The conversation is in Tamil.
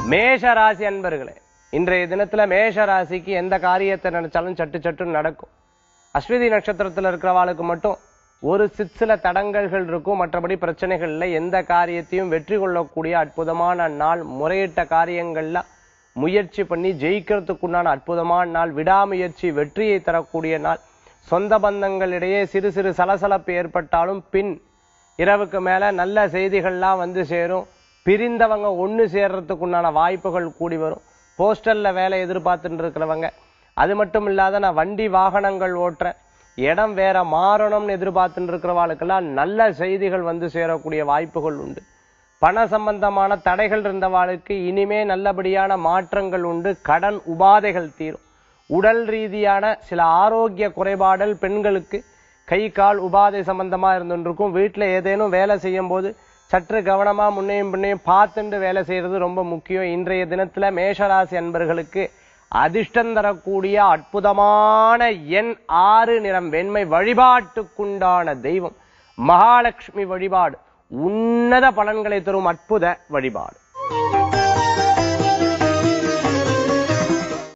மேஷ ராசி அன்பர்களே இன்றைய தினத்துல மேஷ ராசிக்கு எந்த காரியத்தை நினைச்சாலும் சட்டு சட்டுன்னு நடக்கும் அஸ்விதி நட்சத்திரத்துல இருக்கிறவாளுக்கு மட்டும் ஒரு சிற்சில தடங்கல்கள் இருக்கும் மற்றபடி பிரச்சனைகள் இல்லை எந்த காரியத்தையும் வெற்றி கொள்ளக்கூடிய அற்புதமான நாள் முறையிட்ட காரியங்கள்ல முயற்சி பண்ணி ஜெயிக்கிறதுக்குண்டான அற்புதமான நாள் விடாமுயற்சி வெற்றியை தரக்கூடிய நாள் சொந்த பந்தங்களிடையே சிறு சிறு சலசலப்பு ஏற்பட்டாலும் பின் இரவுக்கு மேல நல்ல செய்திகள்லாம் வந்து சேரும் பிரிந்தவங்க ஒண்ணு சேர்றதுக்கு உண்டான வாய்ப்புகள் கூடி வரும் போஸ்டல்ல வேலை எதிர்பார்த்துட்டு இருக்கிறவங்க அது மட்டும் இல்லாத நான் வண்டி வாகனங்கள் ஓட்டுறேன் இடம் வேற மாறணும்னு எதிர்பார்த்துட்டு இருக்கிறவாளுக்கெல்லாம் நல்ல செய்திகள் வந்து சேரக்கூடிய வாய்ப்புகள் உண்டு பண சம்பந்தமான தடைகள் இருந்தவாளுக்கு இனிமே நல்லபடியான மாற்றங்கள் உண்டு கடன் உபாதைகள் தீரும் உடல் ரீதியான சில ஆரோக்கிய குறைபாடல் பெண்களுக்கு கை கால் உபாதை சம்பந்தமா இருந்துருக்கும் வீட்டுல ஏதேனும் வேலை செய்யும் போது சற்று கவனமா முன்னையும் பின்னையும் பார்த்துட்டு வேலை செய்யறது ரொம்ப முக்கியம் இன்றைய தினத்துல மேஷராசி அன்பர்களுக்கு அதிர்ஷ்டம் தரக்கூடிய அற்புதமான எண் ஆறு நிறம் வெண்மை வழிபாட்டுக்குண்டான தெய்வம் மகாலட்சுமி வழிபாடு உன்னத பலன்களை தரும் அற்புத வழிபாடு